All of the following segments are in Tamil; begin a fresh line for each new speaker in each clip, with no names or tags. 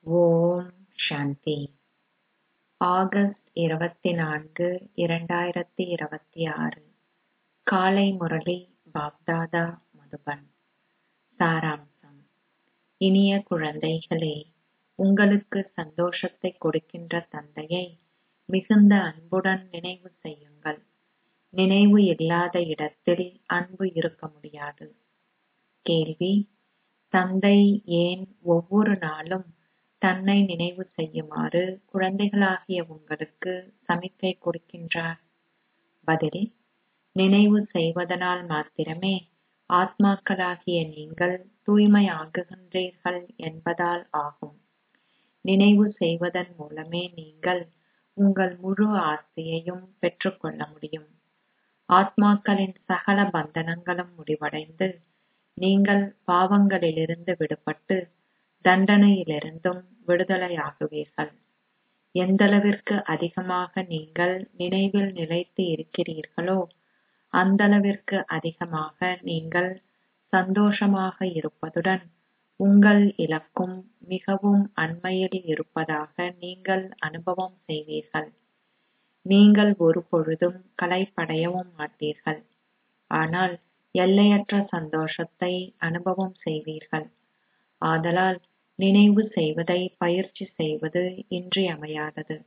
ஓம் சாந்தி ஆகஸ்ட் இருபத்தி நான்கு இரண்டாயிரத்தி இருபத்தி ஆறு காலை முரளி பாப்தாதா மதுபன் சாராம்சம் இனிய குழந்தைகளே உங்களுக்கு சந்தோஷத்தை கொடுக்கின்ற தந்தையை மிகுந்த அன்புடன் நினைவு செய்யுங்கள் நினைவு இல்லாத இடத்தில் அன்பு இருக்க முடியாது கேள்வி தந்தை ஏன் ஒவ்வொரு நாளும் தன்னை நினைவு செய்யுமாறு குழந்தைகளாகிய உங்களுக்கு சமிக்கை கொடுக்கின்றார் பதில் நினைவு செய்வதனால் மாத்திரமே ஆத்மாக்களாகிய நீங்கள் தூய்மையாகுகின்றீர்கள் என்பதால் ஆகும் நினைவு செய்வதன் மூலமே நீங்கள் உங்கள் முழு ஆஸ்தியையும் பெற்றுக்கொள்ள முடியும் ஆத்மாக்களின் சகல பந்தனங்களும் முடிவடைந்து நீங்கள் பாவங்களிலிருந்து விடுபட்டு தண்டனையிலிருந்தும் விடுதலையாகுவீர்கள் எந்தளவிற்கு அதிகமாக நீங்கள் நினைவில் நிலைத்து இருக்கிறீர்களோ அந்தளவிற்கு அதிகமாக நீங்கள் சந்தோஷமாக இருப்பதுடன் உங்கள் இலக்கும் மிகவும் அண்மையில் இருப்பதாக நீங்கள் அனுபவம் செய்வீர்கள் நீங்கள் ஒருபொழுதும் களைப்படையவும் மாட்டீர்கள் ஆனால் எல்லையற்ற சந்தோஷத்தை அனுபவம் செய்வீர்கள் ஆதலால் நினைவு செய்வதை பயிற்சி செய்வது இன்றியமையாதது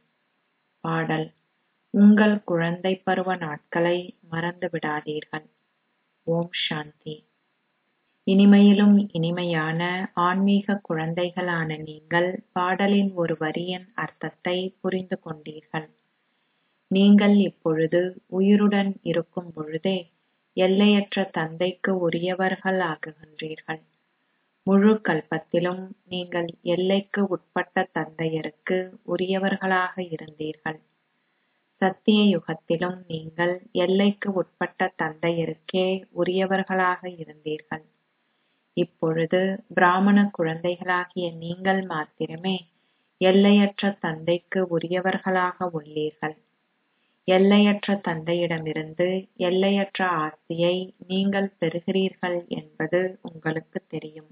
பாடல் உங்கள் குழந்தை பருவ நாட்களை மறந்து விடாதீர்கள் ஓம் சாந்தி இனிமையிலும் இனிமையான ஆன்மீக குழந்தைகளான நீங்கள் பாடலின் ஒரு வரியின் அர்த்தத்தை புரிந்து கொண்டீர்கள் நீங்கள் இப்பொழுது உயிருடன் இருக்கும் பொழுதே எல்லையற்ற தந்தைக்கு உரியவர்கள் ஆகுகின்றீர்கள் முழு கல்பத்திலும் நீங்கள் எல்லைக்கு உட்பட்ட தந்தையருக்கு உரியவர்களாக இருந்தீர்கள் சத்திய யுகத்திலும் நீங்கள் எல்லைக்கு உட்பட்ட தந்தையருக்கே உரியவர்களாக இருந்தீர்கள் இப்பொழுது பிராமண குழந்தைகளாகிய நீங்கள் மாத்திரமே எல்லையற்ற தந்தைக்கு உரியவர்களாக உள்ளீர்கள் எல்லையற்ற தந்தையிடமிருந்து எல்லையற்ற ஆஸ்தியை நீங்கள் பெறுகிறீர்கள் என்பது உங்களுக்கு தெரியும்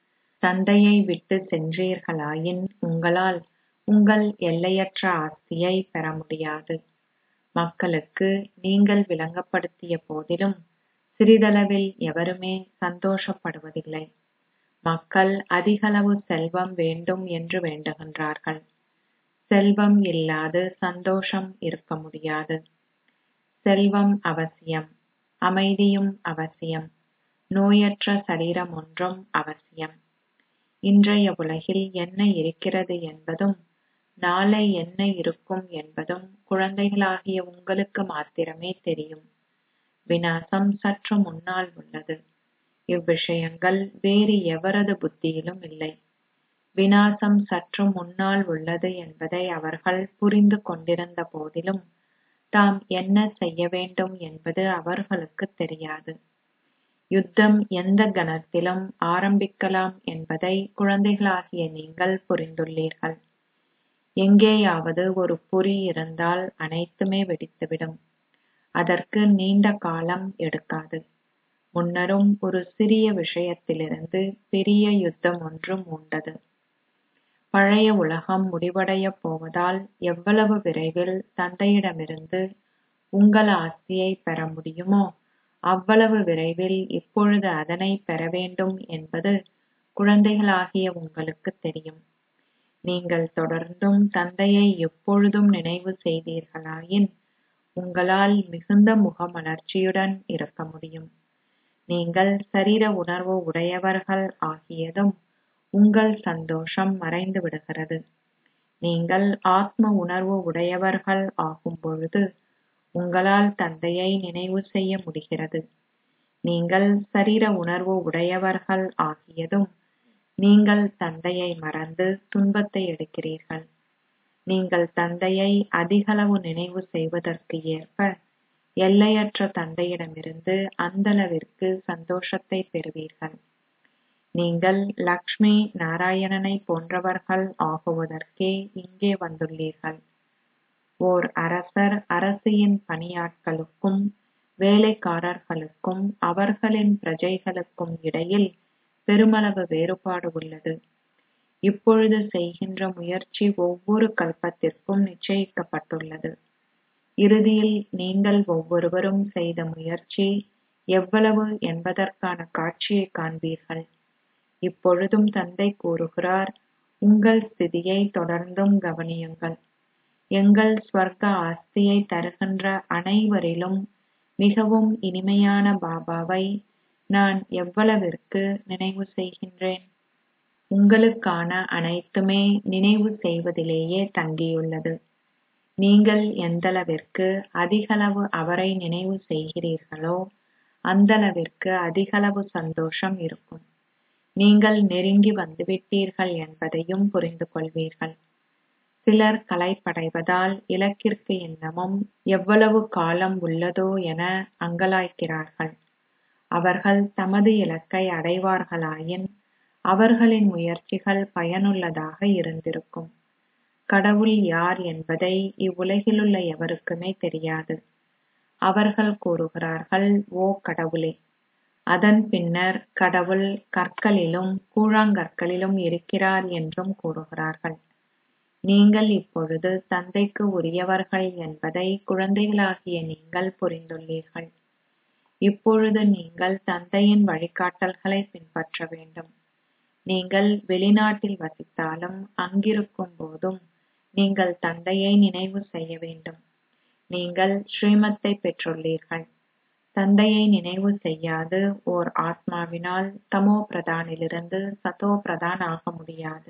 தந்தையை விட்டு சென்றீர்களாயின் உங்களால் உங்கள் எல்லையற்ற ஆஸ்தியை பெற முடியாது மக்களுக்கு நீங்கள் விளங்கப்படுத்திய போதிலும் சிறிதளவில் எவருமே சந்தோஷப்படுவதில்லை மக்கள் அதிகளவு செல்வம் வேண்டும் என்று வேண்டுகின்றார்கள் செல்வம் இல்லாது சந்தோஷம் இருக்க முடியாது செல்வம் அவசியம் அமைதியும் அவசியம் நோயற்ற சரீரம் ஒன்றும் அவசியம் இன்றைய உலகில் என்ன இருக்கிறது என்பதும் நாளை என்ன இருக்கும் என்பதும் குழந்தைகளாகிய உங்களுக்கு மாத்திரமே தெரியும் விநாசம் சற்று முன்னால் உள்ளது இவ்விஷயங்கள் வேறு எவரது புத்தியிலும் இல்லை விநாசம் சற்று முன்னால் உள்ளது என்பதை அவர்கள் புரிந்து கொண்டிருந்த போதிலும் தாம் என்ன செய்ய வேண்டும் என்பது அவர்களுக்கு தெரியாது யுத்தம் எந்த கணத்திலும் ஆரம்பிக்கலாம் என்பதை குழந்தைகளாகிய நீங்கள் புரிந்துள்ளீர்கள் எங்கேயாவது ஒரு பொறி இருந்தால் அனைத்துமே வெடித்துவிடும் அதற்கு நீண்ட காலம் எடுக்காது முன்னரும் ஒரு சிறிய விஷயத்திலிருந்து பெரிய யுத்தம் ஒன்று மூண்டது பழைய உலகம் முடிவடையப் போவதால் எவ்வளவு விரைவில் தந்தையிடமிருந்து உங்கள் ஆஸ்தியை பெற முடியுமோ அவ்வளவு விரைவில் இப்பொழுது அதனை பெற வேண்டும் என்பது குழந்தைகளாகிய உங்களுக்கு தெரியும் நீங்கள் தொடர்ந்தும் தந்தையை எப்பொழுதும் நினைவு செய்தீர்களாயின் உங்களால் மிகுந்த முகமலர்ச்சியுடன் இருக்க முடியும் நீங்கள் சரீர உணர்வு உடையவர்கள் ஆகியதும் உங்கள் சந்தோஷம் மறைந்து விடுகிறது நீங்கள் ஆத்ம உணர்வு உடையவர்கள் ஆகும் பொழுது உங்களால் தந்தையை நினைவு செய்ய முடிகிறது நீங்கள் சரீர உணர்வு உடையவர்கள் ஆகியதும் நீங்கள் தந்தையை மறந்து துன்பத்தை எடுக்கிறீர்கள் நீங்கள் தந்தையை அதிகளவு நினைவு செய்வதற்கு ஏற்ப எல்லையற்ற தந்தையிடமிருந்து அந்தளவிற்கு சந்தோஷத்தை பெறுவீர்கள் நீங்கள் லக்ஷ்மி நாராயணனை போன்றவர்கள் ஆகுவதற்கே இங்கே வந்துள்ளீர்கள் ஓர் அரசர் அரசியின் பணியாட்களுக்கும் வேலைக்காரர்களுக்கும் அவர்களின் பிரஜைகளுக்கும் இடையில் பெருமளவு வேறுபாடு உள்ளது இப்பொழுது செய்கின்ற முயற்சி ஒவ்வொரு கல்பத்திற்கும் நிச்சயிக்கப்பட்டுள்ளது இறுதியில் நீங்கள் ஒவ்வொருவரும் செய்த முயற்சி எவ்வளவு என்பதற்கான காட்சியை காண்பீர்கள் இப்பொழுதும் தந்தை கூறுகிறார் உங்கள் ஸ்திதியை தொடர்ந்தும் கவனியுங்கள் எங்கள் ஸ்வர்க்க ஆஸ்தியை தருகின்ற அனைவரிலும் மிகவும் இனிமையான பாபாவை நான் எவ்வளவிற்கு நினைவு செய்கின்றேன் உங்களுக்கான அனைத்துமே நினைவு செய்வதிலேயே தங்கியுள்ளது நீங்கள் எந்தளவிற்கு அதிகளவு அவரை நினைவு செய்கிறீர்களோ அந்தளவிற்கு அதிகளவு சந்தோஷம் இருக்கும் நீங்கள் நெருங்கி வந்துவிட்டீர்கள் என்பதையும் புரிந்து கொள்வீர்கள் சிலர் களைப்படைவதால் இலக்கிற்கு இன்னமும் எவ்வளவு காலம் உள்ளதோ என அங்கலாய்க்கிறார்கள் அவர்கள் தமது இலக்கை அடைவார்களாயின் அவர்களின் முயற்சிகள் பயனுள்ளதாக இருந்திருக்கும் கடவுள் யார் என்பதை இவ்வுலகிலுள்ள எவருக்குமே தெரியாது அவர்கள் கூறுகிறார்கள் ஓ கடவுளே அதன் பின்னர் கடவுள் கற்களிலும் கூழாங்கற்களிலும் இருக்கிறார் என்றும் கூறுகிறார்கள் நீங்கள் இப்பொழுது தந்தைக்கு உரியவர்கள் என்பதை குழந்தைகளாகிய நீங்கள் புரிந்துள்ளீர்கள் இப்பொழுது நீங்கள் தந்தையின் வழிகாட்டல்களை பின்பற்ற வேண்டும் நீங்கள் வெளிநாட்டில் வசித்தாலும் அங்கிருக்கும் போதும் நீங்கள் தந்தையை நினைவு செய்ய வேண்டும் நீங்கள் ஸ்ரீமத்தை பெற்றுள்ளீர்கள் தந்தையை நினைவு செய்யாது ஓர் ஆத்மாவினால் தமோ பிரதானிலிருந்து சதோ பிரதான் ஆக முடியாது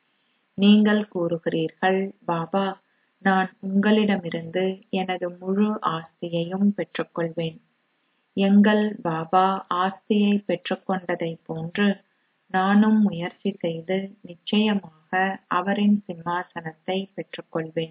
நீங்கள் கூறுகிறீர்கள் பாபா நான் உங்களிடமிருந்து எனது முழு ஆஸ்தியையும் பெற்றுக்கொள்வேன் எங்கள் பாபா ஆஸ்தியை பெற்றுக்கொண்டதைப் போன்று நானும் முயற்சி செய்து நிச்சயமாக அவரின் சிம்மாசனத்தை பெற்றுக்கொள்வேன்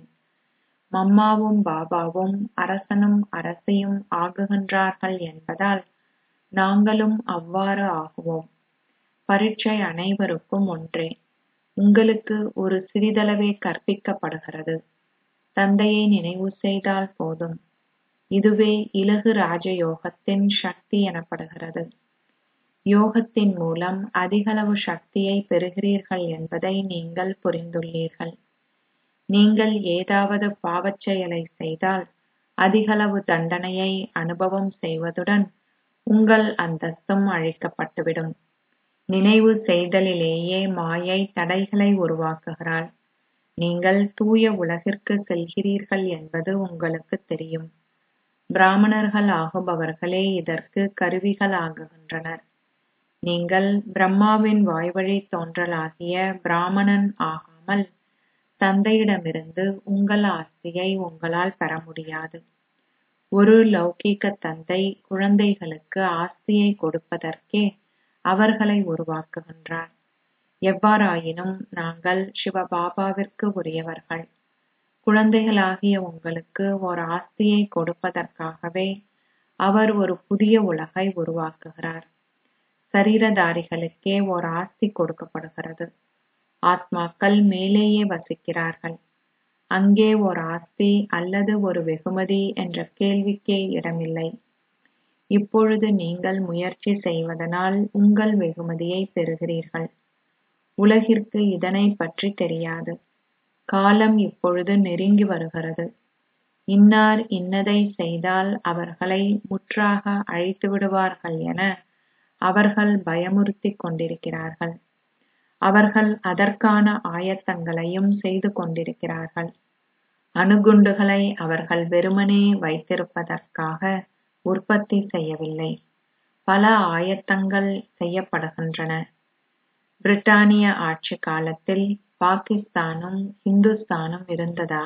மம்மாவும் பாபாவும் அரசனும் அரசியும் ஆகுகின்றார்கள் என்பதால் நாங்களும் அவ்வாறு ஆகுவோம் பரீட்சை அனைவருக்கும் ஒன்றே உங்களுக்கு ஒரு சிறிதளவே கற்பிக்கப்படுகிறது தந்தையை நினைவு செய்தால் போதும் இதுவே இலகு ராஜயோகத்தின் சக்தி எனப்படுகிறது யோகத்தின் மூலம் அதிகளவு சக்தியை பெறுகிறீர்கள் என்பதை நீங்கள் புரிந்துள்ளீர்கள் நீங்கள் ஏதாவது பாவச் செயலை செய்தால் அதிகளவு தண்டனையை அனுபவம் செய்வதுடன் உங்கள் அந்தஸ்தும் அழிக்கப்பட்டுவிடும் நினைவு செய்தலிலேயே மாயை தடைகளை உருவாக்குகிறாள் நீங்கள் தூய உலகிற்கு செல்கிறீர்கள் என்பது உங்களுக்கு தெரியும் பிராமணர்கள் ஆகுபவர்களே இதற்கு கருவிகளாகுகின்றனர் நீங்கள் பிரம்மாவின் வாய்வழி தோன்றலாகிய பிராமணன் ஆகாமல் தந்தையிடமிருந்து உங்கள் ஆஸ்தியை உங்களால் பெற முடியாது ஒரு லௌகீக தந்தை குழந்தைகளுக்கு ஆஸ்தியை கொடுப்பதற்கே அவர்களை உருவாக்குகின்றார் எவ்வாறாயினும் நாங்கள் சிவபாபாவிற்கு உரியவர்கள் குழந்தைகளாகிய உங்களுக்கு ஒரு ஆஸ்தியை கொடுப்பதற்காகவே அவர் ஒரு புதிய உலகை உருவாக்குகிறார் சரீரதாரிகளுக்கே ஓர் ஆஸ்தி கொடுக்கப்படுகிறது ஆத்மாக்கள் மேலேயே வசிக்கிறார்கள் அங்கே ஓர் ஆஸ்தி அல்லது ஒரு வெகுமதி என்ற கேள்விக்கே இடமில்லை இப்பொழுது நீங்கள் முயற்சி செய்வதனால் உங்கள் வெகுமதியை பெறுகிறீர்கள் உலகிற்கு இதனைப் பற்றி தெரியாது காலம் இப்பொழுது நெருங்கி வருகிறது இன்னார் இன்னதை செய்தால் அவர்களை முற்றாக அழித்து விடுவார்கள் என அவர்கள் பயமுறுத்திக் கொண்டிருக்கிறார்கள் அவர்கள் அதற்கான ஆயத்தங்களையும் செய்து கொண்டிருக்கிறார்கள் அணுகுண்டுகளை அவர்கள் வெறுமனே வைத்திருப்பதற்காக உற்பத்தி செய்யவில்லை பல ஆயத்தங்கள் செய்யப்படுகின்றன பிரிட்டானிய ஆட்சி காலத்தில் பாகிஸ்தானும் இந்துஸ்தானும் இருந்ததா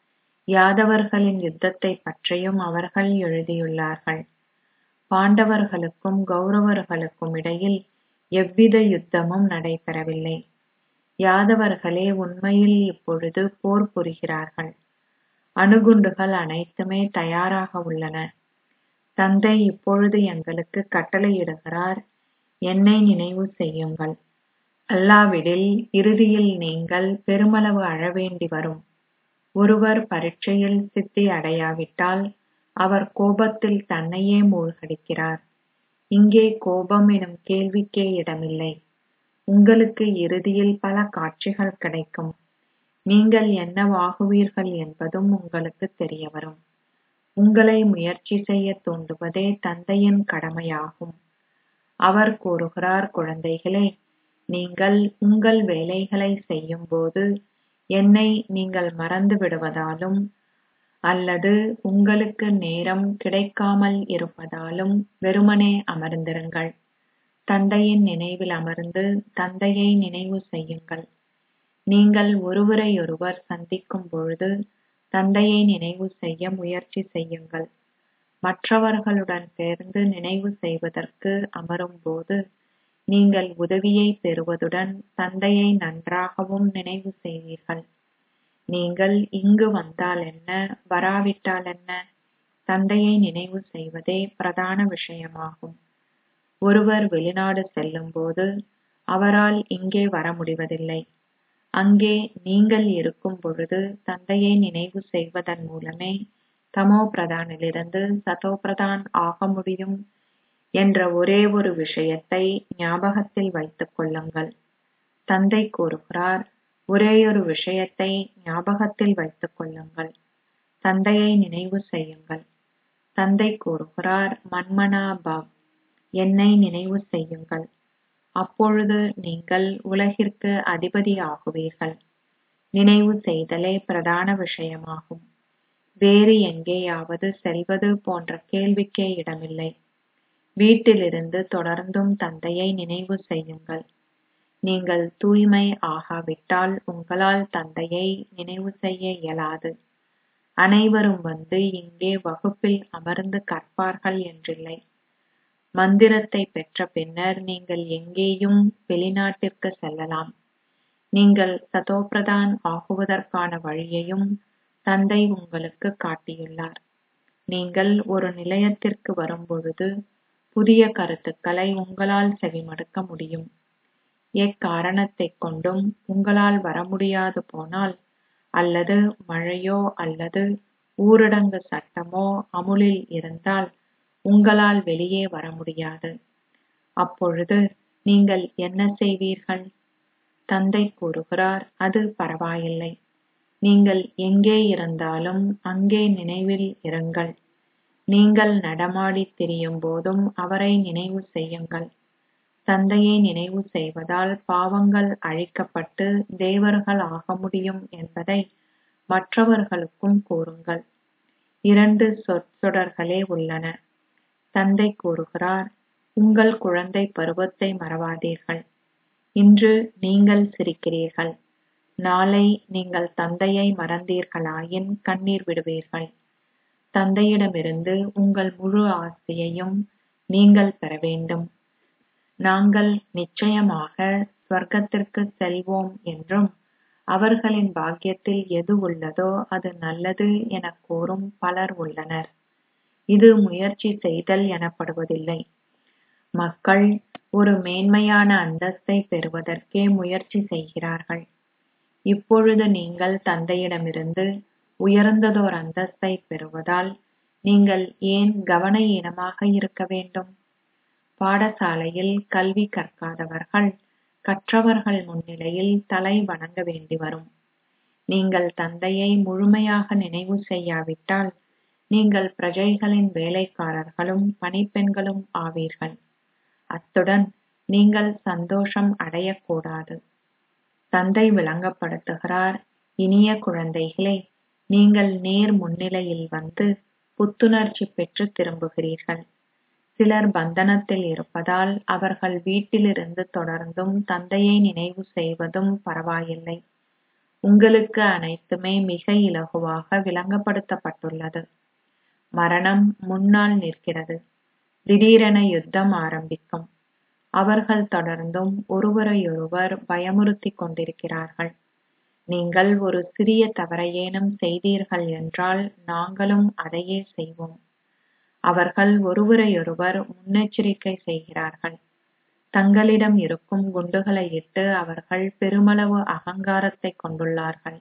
யாதவர்களின் யுத்தத்தை பற்றியும் அவர்கள் எழுதியுள்ளார்கள் பாண்டவர்களுக்கும் கௌரவர்களுக்கும் இடையில் எவ்வித யுத்தமும் நடைபெறவில்லை யாதவர்களே உண்மையில் இப்பொழுது போர் புரிகிறார்கள் அணுகுண்டுகள் அனைத்துமே தயாராக உள்ளன தந்தை இப்பொழுது எங்களுக்கு கட்டளையிடுகிறார் என்னை நினைவு செய்யுங்கள் அல்லாவிடில் இறுதியில் நீங்கள் பெருமளவு அழவேண்டி வரும் ஒருவர் பரீட்சையில் சித்தி அடையாவிட்டால் அவர் கோபத்தில் தன்னையே மூழ்கடிக்கிறார் இங்கே கோபம் எனும் கேள்விக்கே இடமில்லை உங்களுக்கு இறுதியில் பல காட்சிகள் கிடைக்கும் நீங்கள் என்னவாகுவீர்கள் என்பதும் உங்களுக்கு தெரிய வரும் உங்களை முயற்சி செய்ய தூண்டுவதே தந்தையின் கடமையாகும் அவர் கூறுகிறார் குழந்தைகளே நீங்கள் உங்கள் வேலைகளை செய்யும்போது என்னை நீங்கள் மறந்து விடுவதாலும் அல்லது உங்களுக்கு நேரம் கிடைக்காமல் இருப்பதாலும் வெறுமனே அமர்ந்திருங்கள் தந்தையின் நினைவில் அமர்ந்து தந்தையை நினைவு செய்யுங்கள் நீங்கள் ஒருவரையொருவர் சந்திக்கும் பொழுது தந்தையை நினைவு செய்ய முயற்சி செய்யுங்கள் மற்றவர்களுடன் சேர்ந்து நினைவு செய்வதற்கு அமரும்போது நீங்கள் உதவியை பெறுவதுடன் தந்தையை நன்றாகவும் நினைவு செய்வீர்கள் நீங்கள் இங்கு வந்தால் என்ன வராவிட்டால் என்ன தந்தையை நினைவு செய்வதே பிரதான விஷயமாகும் ஒருவர் வெளிநாடு செல்லும்போது அவரால் இங்கே வர முடிவதில்லை அங்கே நீங்கள் இருக்கும் பொழுது தந்தையை நினைவு செய்வதன் மூலமே தமோ பிரதானிலிருந்து சதோ பிரதான் ஆக முடியும் என்ற ஒரே ஒரு விஷயத்தை ஞாபகத்தில் வைத்துக் கொள்ளுங்கள் தந்தை கூறுகிறார் ஒரேயொரு விஷயத்தை ஞாபகத்தில் வைத்துக் கொள்ளுங்கள் தந்தையை நினைவு செய்யுங்கள் தந்தை கூறுகிறார் மன்மனா பவ் என்னை நினைவு செய்யுங்கள் அப்பொழுது நீங்கள் உலகிற்கு அதிபதி ஆகுவீர்கள் நினைவு செய்தலே பிரதான விஷயமாகும் வேறு எங்கேயாவது செல்வது போன்ற கேள்விக்கே இடமில்லை வீட்டிலிருந்து தொடர்ந்தும் தந்தையை நினைவு செய்யுங்கள் நீங்கள் தூய்மை ஆகாவிட்டால் உங்களால் தந்தையை நினைவு செய்ய இயலாது அனைவரும் வந்து இங்கே வகுப்பில் அமர்ந்து கற்பார்கள் என்றில்லை மந்திரத்தை பெற்ற பின்னர் நீங்கள் எங்கேயும் வெளிநாட்டிற்கு செல்லலாம் நீங்கள் சதோபிரதான் ஆகுவதற்கான வழியையும் தந்தை உங்களுக்கு காட்டியுள்ளார் நீங்கள் ஒரு நிலையத்திற்கு வரும்பொழுது புதிய கருத்துக்களை உங்களால் செவிமடுக்க முடியும் எக்காரணத்தைக் கொண்டும் உங்களால் வர முடியாது போனால் அல்லது மழையோ அல்லது ஊரடங்கு சட்டமோ அமுலில் இருந்தால் உங்களால் வெளியே வர முடியாது அப்பொழுது நீங்கள் என்ன செய்வீர்கள் தந்தை கூறுகிறார் அது பரவாயில்லை நீங்கள் எங்கே இருந்தாலும் அங்கே நினைவில் இருங்கள் நீங்கள் நடமாடித் திரியும் போதும் அவரை நினைவு செய்யுங்கள் தந்தையை நினைவு செய்வதால் பாவங்கள் அழிக்கப்பட்டு தேவர்கள் ஆக முடியும் என்பதை மற்றவர்களுக்கும் கூறுங்கள் இரண்டு சொற்றொடர்களே உள்ளன தந்தை கூறுகிறார் உங்கள் குழந்தை பருவத்தை மறவாதீர்கள் இன்று நீங்கள் சிரிக்கிறீர்கள் நாளை நீங்கள் தந்தையை மறந்தீர்களாயின் கண்ணீர் விடுவீர்கள் தந்தையிடமிருந்து உங்கள் முழு ஆசையையும் நீங்கள் பெற வேண்டும் நாங்கள் நிச்சயமாக ஸ்வர்க்கத்திற்கு செல்வோம் என்றும் அவர்களின் பாக்கியத்தில் எது உள்ளதோ அது நல்லது எனக் கூறும் பலர் உள்ளனர் இது முயற்சி செய்தல் எனப்படுவதில்லை மக்கள் ஒரு மேன்மையான அந்தஸ்தை பெறுவதற்கே முயற்சி செய்கிறார்கள் இப்பொழுது நீங்கள் தந்தையிடமிருந்து உயர்ந்ததோர் அந்தஸ்தை பெறுவதால் நீங்கள் ஏன் கவன ஈனமாக இருக்க வேண்டும் பாடசாலையில் கல்வி கற்காதவர்கள் கற்றவர்கள் முன்னிலையில் தலை வணங்க வேண்டி வரும் நீங்கள் தந்தையை முழுமையாக நினைவு செய்யாவிட்டால் நீங்கள் பிரஜைகளின் வேலைக்காரர்களும் பணிப்பெண்களும் ஆவீர்கள் அத்துடன் நீங்கள் சந்தோஷம் அடையக்கூடாது தந்தை விளங்கப்படுத்துகிறார் இனிய குழந்தைகளே நீங்கள் நேர் முன்னிலையில் வந்து புத்துணர்ச்சி பெற்று திரும்புகிறீர்கள் சிலர் பந்தனத்தில் இருப்பதால் அவர்கள் வீட்டிலிருந்து தொடர்ந்தும் தந்தையை நினைவு செய்வதும் பரவாயில்லை உங்களுக்கு அனைத்துமே மிக இலகுவாக விளங்கப்படுத்தப்பட்டுள்ளது மரணம் முன்னால் நிற்கிறது திடீரென யுத்தம் ஆரம்பிக்கும் அவர்கள் தொடர்ந்தும் ஒருவரையொருவர் பயமுறுத்திக் கொண்டிருக்கிறார்கள் நீங்கள் ஒரு சிறிய தவறையேனும் செய்தீர்கள் என்றால் நாங்களும் அதையே செய்வோம் அவர்கள் ஒருவரையொருவர் முன்னெச்சரிக்கை செய்கிறார்கள் தங்களிடம் இருக்கும் குண்டுகளை இட்டு அவர்கள் பெருமளவு அகங்காரத்தை கொண்டுள்ளார்கள்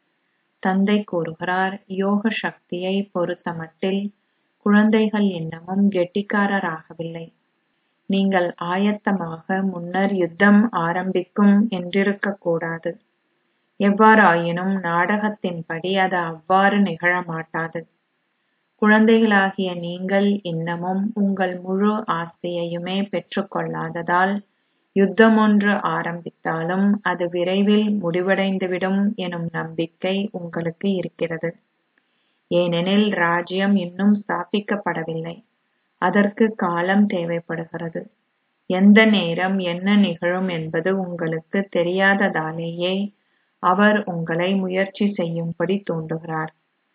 தந்தை கூறுகிறார் யோக சக்தியை பொறுத்தமட்டில் குழந்தைகள் இன்னமும் கெட்டிக்காரராகவில்லை நீங்கள் ஆயத்தமாக முன்னர் யுத்தம் ஆரம்பிக்கும் என்றிருக்கக் கூடாது எவ்வாறாயினும் நாடகத்தின்படி அது அவ்வாறு நிகழமாட்டாது குழந்தைகளாகிய நீங்கள் இன்னமும் உங்கள் முழு ஆஸ்தியையுமே பெற்றுக் கொள்ளாததால் யுத்தமொன்று ஆரம்பித்தாலும் அது விரைவில் முடிவடைந்துவிடும் எனும் நம்பிக்கை உங்களுக்கு இருக்கிறது ஏனெனில் ராஜ்யம் இன்னும் ஸ்தாபிக்கப்படவில்லை அதற்கு காலம் தேவைப்படுகிறது எந்த நேரம் என்ன நிகழும் என்பது உங்களுக்கு தெரியாததாலேயே அவர் உங்களை முயற்சி செய்யும்படி தூண்டுகிறார்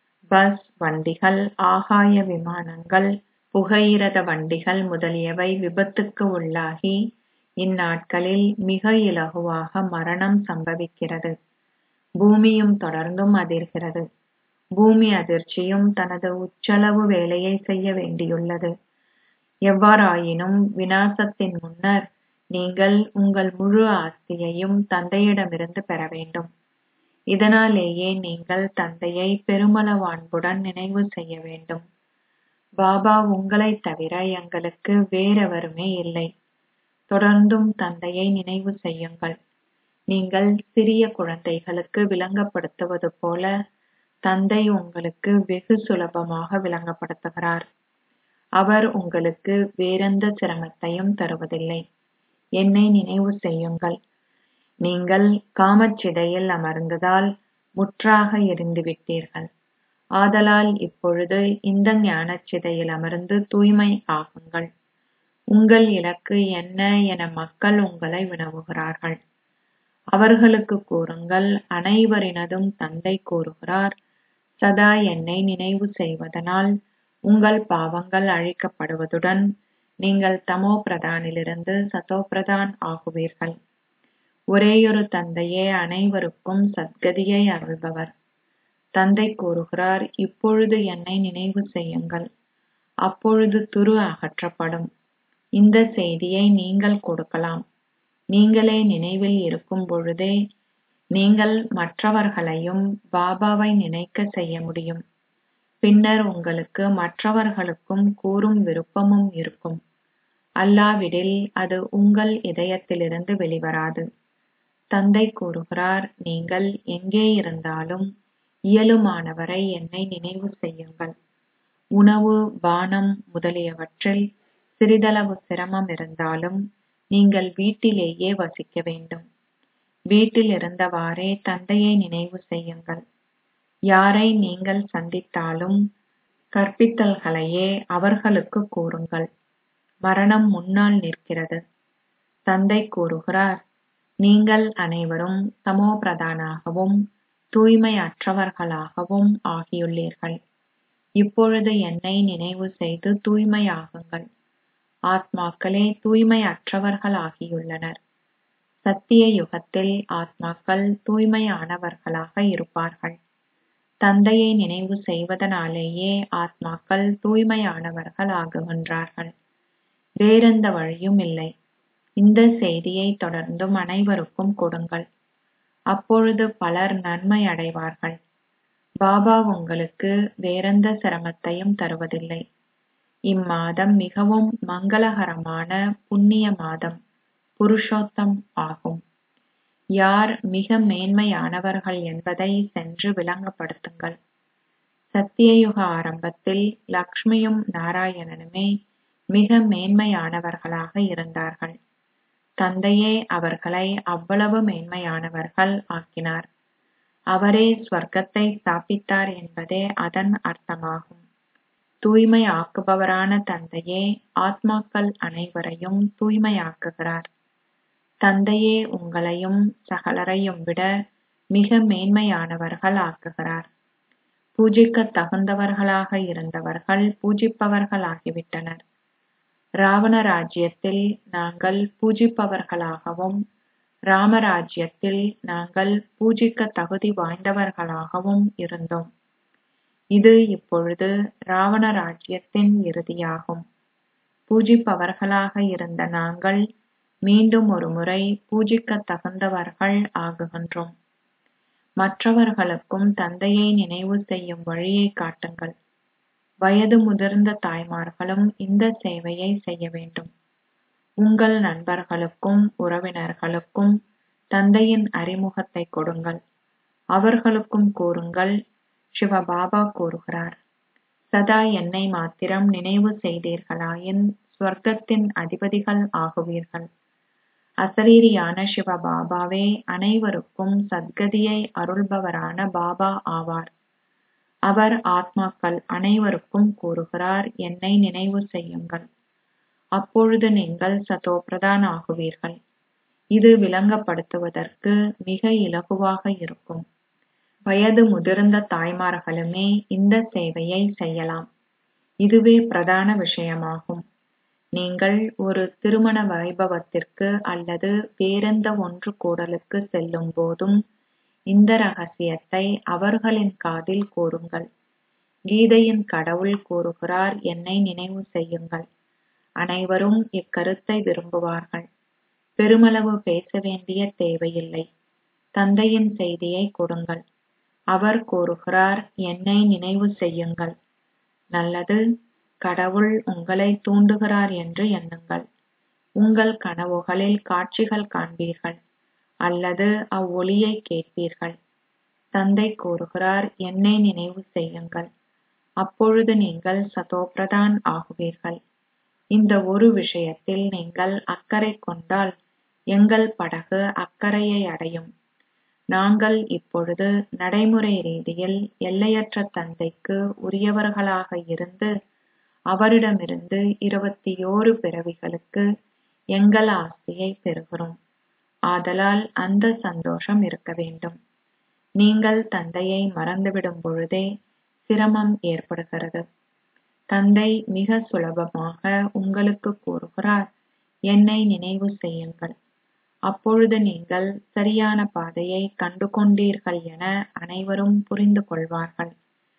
பஸ் வண்டிகள் ஆகாய விமானங்கள் புகையிரத வண்டிகள் முதலியவை விபத்துக்கு உள்ளாகி இந்நாட்களில் மிக இலகுவாக மரணம் சம்பவிக்கிறது பூமியும் தொடர்ந்தும் அதிர்கிறது பூமி அதிர்ச்சியும் தனது உச்சளவு வேலையை செய்ய வேண்டியுள்ளது எவ்வாறாயினும் விநாசத்தின் முன்னர் நீங்கள் உங்கள் முழு ஆஸ்தியையும் தந்தையிடமிருந்து பெற வேண்டும் இதனாலேயே நீங்கள் தந்தையை பெருமளவு அன்புடன் நினைவு செய்ய வேண்டும் பாபா உங்களைத் தவிர எங்களுக்கு வேறெவருமே இல்லை தொடர்ந்தும் தந்தையை நினைவு செய்யுங்கள் நீங்கள் சிறிய குழந்தைகளுக்கு விளங்கப்படுத்துவது போல தந்தை உங்களுக்கு வெகு சுலபமாக விளங்கப்படுத்துகிறார் அவர் உங்களுக்கு வேறெந்த சிரமத்தையும் தருவதில்லை என்னை நினைவு செய்யுங்கள் நீங்கள் காமச்சிதையில் அமர்ந்ததால் முற்றாக எரிந்து விட்டீர்கள் ஆதலால் இப்பொழுது இந்த ஞானச்சிதையில் அமர்ந்து தூய்மை ஆகுங்கள் உங்கள் இலக்கு என்ன என மக்கள் உங்களை வினவுகிறார்கள் அவர்களுக்கு கூறுங்கள் அனைவரினதும் தந்தை கூறுகிறார் சதா என்னை நினைவு செய்வதனால் உங்கள் பாவங்கள் அழிக்கப்படுவதுடன் நீங்கள் தமோ பிரதானிலிருந்து சதோ பிரதான் ஆகுவீர்கள் ஒரேயொரு தந்தையே அனைவருக்கும் சத்கதியை அருள்பவர் தந்தை கூறுகிறார் இப்பொழுது என்னை நினைவு செய்யுங்கள் அப்பொழுது துரு அகற்றப்படும் இந்த செய்தியை நீங்கள் கொடுக்கலாம் நீங்களே நினைவில் இருக்கும் பொழுதே நீங்கள் மற்றவர்களையும் பாபாவை நினைக்க செய்ய முடியும் பின்னர் உங்களுக்கு மற்றவர்களுக்கும் கூறும் விருப்பமும் இருக்கும் அல்லாவிடில் அது உங்கள் இதயத்திலிருந்து வெளிவராது தந்தை கூறுகிறார் நீங்கள் எங்கே இருந்தாலும் இயலுமானவரை என்னை நினைவு செய்யுங்கள் உணவு பானம் முதலியவற்றில் சிறிதளவு சிரமம் இருந்தாலும் நீங்கள் வீட்டிலேயே வசிக்க வேண்டும் வீட்டில் இருந்தவாறே தந்தையை நினைவு செய்யுங்கள் யாரை நீங்கள் சந்தித்தாலும் கற்பித்தல்களையே அவர்களுக்கு கூறுங்கள் மரணம் முன்னால் நிற்கிறது தந்தை கூறுகிறார் நீங்கள் அனைவரும் தமோ பிரதானாகவும் தூய்மையற்றவர்களாகவும் ஆகியுள்ளீர்கள் இப்பொழுது என்னை நினைவு செய்து தூய்மையாகுங்கள் ஆத்மாக்களே தூய்மையற்றவர்கள் ஆகியுள்ளனர் சத்திய யுகத்தில் ஆத்மாக்கள் தூய்மையானவர்களாக இருப்பார்கள் தந்தையை நினைவு செய்வதனாலேயே ஆத்மாக்கள் தூய்மையானவர்கள் ஆகுகின்றார்கள் வேறெந்த வழியும் இல்லை இந்த செய்தியை தொடர்ந்தும் அனைவருக்கும் கொடுங்கள் அப்பொழுது பலர் நன்மை அடைவார்கள் பாபா உங்களுக்கு வேறெந்த சிரமத்தையும் தருவதில்லை இம்மாதம் மிகவும் மங்களகரமான புண்ணிய மாதம் புருஷோத்தம் ஆகும் யார் மிக மேன்மையானவர்கள் என்பதை சென்று விளங்கப்படுத்துங்கள் சத்தியயுக ஆரம்பத்தில் லக்ஷ்மியும் நாராயணனுமே மிக மேன்மையானவர்களாக இருந்தார்கள் தந்தையே அவர்களை அவ்வளவு மேன்மையானவர்கள் ஆக்கினார் அவரே ஸ்வர்க்கத்தை ஸ்தாபித்தார் என்பதே அதன் அர்த்தமாகும் தூய்மை ஆக்குபவரான தந்தையே ஆத்மாக்கள் அனைவரையும் தூய்மையாக்குகிறார் தந்தையே உங்களையும் சகலரையும் விட மிக மேன்மையானவர்கள் ஆக்குகிறார் பூஜிக்க தகுந்தவர்களாக இருந்தவர்கள் பூஜிப்பவர்கள் ஆகிவிட்டனர் ராவண ராஜ்யத்தில் நாங்கள் பூஜிப்பவர்களாகவும் ராமராஜ்யத்தில் நாங்கள் பூஜிக்க தகுதி வாய்ந்தவர்களாகவும் இருந்தோம் இது இப்பொழுது ராவண ராஜ்யத்தின் இறுதியாகும் பூஜிப்பவர்களாக இருந்த நாங்கள் மீண்டும் ஒருமுறை பூஜிக்க தகுந்தவர்கள் ஆகுகின்றோம் மற்றவர்களுக்கும் தந்தையை நினைவு செய்யும் வழியை காட்டுங்கள் வயது முதிர்ந்த தாய்மார்களும் இந்த சேவையை செய்ய வேண்டும் உங்கள் நண்பர்களுக்கும் உறவினர்களுக்கும் தந்தையின் அறிமுகத்தை கொடுங்கள் அவர்களுக்கும் கூறுங்கள் சிவபாபா கூறுகிறார் சதா என்னை மாத்திரம் நினைவு செய்தீர்களாயின் ஸ்வர்க்கத்தின் அதிபதிகள் ஆகுவீர்கள் அசரீரியான சிவபாபாவே அனைவருக்கும் சத்கதியை அருள்பவரான பாபா ஆவார் அவர் ஆத்மாக்கள் அனைவருக்கும் கூறுகிறார் என்னை நினைவு செய்யுங்கள் அப்பொழுது நீங்கள் சதோபிரதான் ஆகுவீர்கள் இது விளங்கப்படுத்துவதற்கு மிக இலகுவாக இருக்கும் வயது முதிர்ந்த தாய்மார்களுமே இந்த சேவையை செய்யலாம் இதுவே பிரதான விஷயமாகும் நீங்கள் ஒரு திருமண வைபவத்திற்கு அல்லது வேறெந்த ஒன்று கூடலுக்கு செல்லும் போதும் இந்த ரகசியத்தை அவர்களின் காதில் கூறுங்கள் கீதையின் கடவுள் கூறுகிறார் என்னை நினைவு செய்யுங்கள் அனைவரும் இக்கருத்தை விரும்புவார்கள் பெருமளவு பேச வேண்டிய தேவையில்லை தந்தையின் செய்தியை கொடுங்கள் அவர் கூறுகிறார் என்னை நினைவு செய்யுங்கள் நல்லது கடவுள் உங்களை தூண்டுகிறார் என்று எண்ணுங்கள் உங்கள் கனவுகளில் காட்சிகள் காண்பீர்கள் அல்லது அவ்வொளியை கேட்பீர்கள் தந்தை கூறுகிறார் என்னை நினைவு செய்யுங்கள் அப்பொழுது நீங்கள் சதோபிரதான் ஆகுவீர்கள் இந்த ஒரு விஷயத்தில் நீங்கள் அக்கறை கொண்டால் எங்கள் படகு அக்கறையை அடையும் நாங்கள் இப்பொழுது நடைமுறை ரீதியில் எல்லையற்ற தந்தைக்கு உரியவர்களாக இருந்து அவரிடமிருந்து இருபத்தியோரு பிறவிகளுக்கு எங்கள் ஆஸ்தியை பெறுகிறோம் ஆதலால் அந்த சந்தோஷம் இருக்க வேண்டும் நீங்கள் தந்தையை மறந்துவிடும் பொழுதே சிரமம் ஏற்படுகிறது தந்தை மிக சுலபமாக உங்களுக்கு கூறுகிறார் என்னை நினைவு செய்யுங்கள் அப்பொழுது நீங்கள் சரியான பாதையை கண்டு கொண்டீர்கள் என அனைவரும் புரிந்து கொள்வார்கள்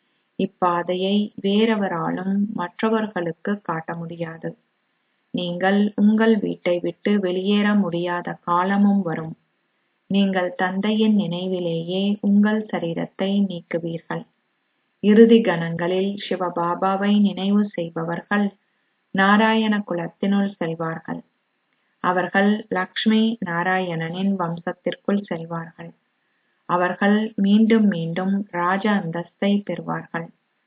இப்பாதையை வேறெவராலும் மற்றவர்களுக்கு காட்ட முடியாது நீங்கள் உங்கள் வீட்டை விட்டு வெளியேற முடியாத காலமும் வரும் நீங்கள் தந்தையின் நினைவிலேயே உங்கள் சரீரத்தை நீக்குவீர்கள் இறுதி கணங்களில் சிவபாபாவை நினைவு செய்பவர்கள் நாராயண குலத்தினுள் செல்வார்கள் அவர்கள் லக்ஷ்மி நாராயணனின் வம்சத்திற்குள் செல்வார்கள் அவர்கள் மீண்டும் மீண்டும் ராஜ அந்தஸ்தை பெறுவார்கள்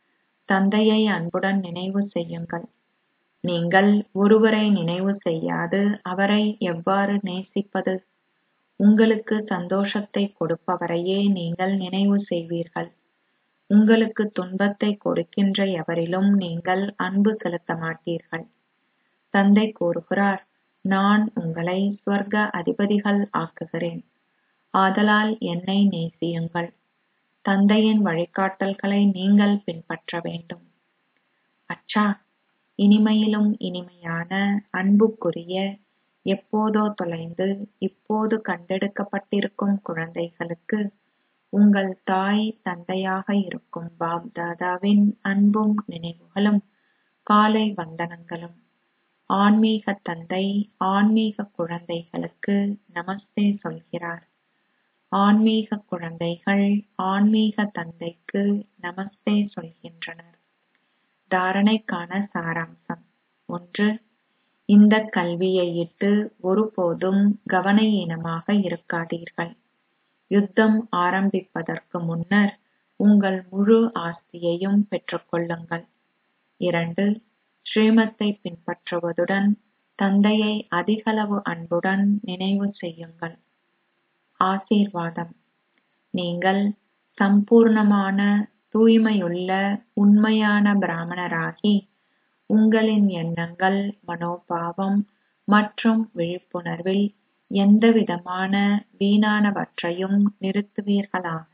தந்தையை அன்புடன் நினைவு செய்யுங்கள் நீங்கள் ஒருவரை நினைவு செய்யாது அவரை எவ்வாறு நேசிப்பது உங்களுக்கு சந்தோஷத்தை கொடுப்பவரையே நீங்கள் நினைவு செய்வீர்கள் உங்களுக்கு துன்பத்தை கொடுக்கின்ற எவரிலும் நீங்கள் அன்பு செலுத்த மாட்டீர்கள் தந்தை கூறுகிறார் நான் உங்களை ஸ்வர்க அதிபதிகள் ஆக்குகிறேன் ஆதலால் என்னை நேசியுங்கள் தந்தையின் வழிகாட்டல்களை நீங்கள் பின்பற்ற வேண்டும் அச்சா இனிமையிலும் இனிமையான அன்புக்குரிய எப்போதோ தொலைந்து இப்போது கண்டெடுக்கப்பட்டிருக்கும் குழந்தைகளுக்கு உங்கள் தாய் தந்தையாக இருக்கும் பாப் தாதாவின் அன்பும் நினைவுகளும் காலை வந்தனங்களும் ஆன்மீக தந்தை ஆன்மீக குழந்தைகளுக்கு நமஸ்தே சொல்கிறார் ஆன்மீக குழந்தைகள் ஆன்மீக தந்தைக்கு நமஸ்தே சொல்கின்றனர் தாரணைக்கான சாராம்சம் ஒன்று இந்த கல்வியை இட்டு ஒருபோதும் கவனயீனமாக இருக்காதீர்கள் யுத்தம் ஆரம்பிப்பதற்கு முன்னர் உங்கள் முழு ஆஸ்தியையும் பெற்றுக்கொள்ளுங்கள் இரண்டு ஸ்ரீமத்தை பின்பற்றுவதுடன் தந்தையை அதிகளவு அன்புடன் நினைவு செய்யுங்கள் ஆசீர்வாதம் நீங்கள் சம்பூர்ணமான தூய்மையுள்ள உண்மையான பிராமணராகி உங்களின் எண்ணங்கள் மனோபாவம் மற்றும் விழிப்புணர்வில் எந்தவிதமான வீணானவற்றையும் நிறுத்துவீர்களாக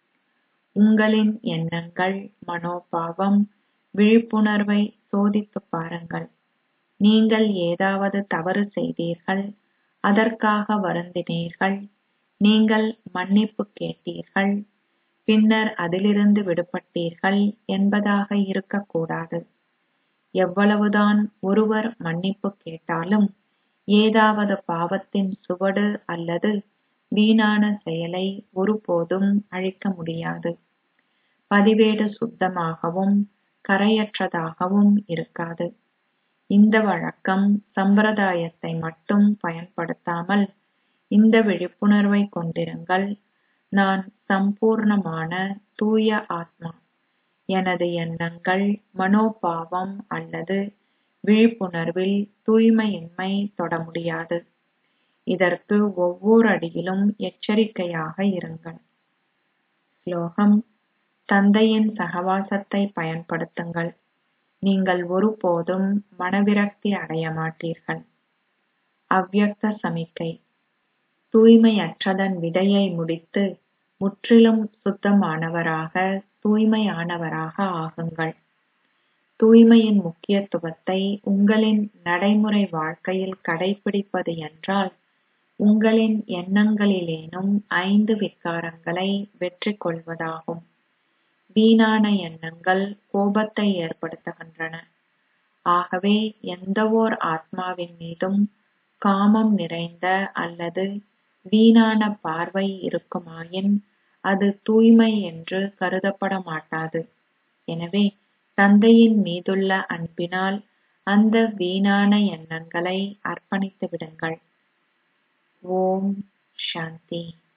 உங்களின் எண்ணங்கள் மனோபாவம் விழிப்புணர்வை சோதித்துப் பாருங்கள் நீங்கள் ஏதாவது தவறு செய்தீர்கள் அதற்காக வருந்தினீர்கள் நீங்கள் மன்னிப்பு கேட்டீர்கள் பின்னர் அதிலிருந்து விடுபட்டீர்கள் என்பதாக இருக்கக்கூடாது எவ்வளவுதான் ஒருவர் மன்னிப்பு கேட்டாலும் ஏதாவது பாவத்தின் சுவடு அல்லது வீணான செயலை ஒருபோதும் அழிக்க முடியாது பதிவேடு சுத்தமாகவும் கரையற்றதாகவும் இருக்காது இந்த வழக்கம் சம்பிரதாயத்தை மட்டும் பயன்படுத்தாமல் இந்த விழிப்புணர்வை கொண்டிருங்கள் நான் சம்பூர்ணமான தூய ஆத்மா எனது எண்ணங்கள் மனோபாவம் அல்லது விழிப்புணர்வில் தூய்மையின்மை தொட முடியாது இதற்கு ஒவ்வொரு அடியிலும் எச்சரிக்கையாக இருங்கள் ஸ்லோகம் தந்தையின் சகவாசத்தை பயன்படுத்துங்கள் நீங்கள் ஒருபோதும் மனவிரக்தி அடைய மாட்டீர்கள் அவ்யக்த சமிக்கை தூய்மையற்றதன் விடையை முடித்து முற்றிலும் சுத்தமானவராக தூய்மையானவராக ஆகுங்கள் தூய்மையின் முக்கியத்துவத்தை உங்களின் நடைமுறை வாழ்க்கையில் கடைபிடிப்பது என்றால் உங்களின் எண்ணங்களிலேனும் ஐந்து விகாரங்களை வெற்றி கொள்வதாகும் வீணான எண்ணங்கள் கோபத்தை ஏற்படுத்துகின்றன ஆகவே எந்தவோர் ஆத்மாவின் மீதும் காமம் நிறைந்த அல்லது வீணான பார்வை இருக்குமாயின் அது தூய்மை என்று கருதப்பட மாட்டாது எனவே தந்தையின் மீதுள்ள அன்பினால் அந்த வீணான எண்ணங்களை அர்ப்பணித்து விடுங்கள் ஓம் சாந்தி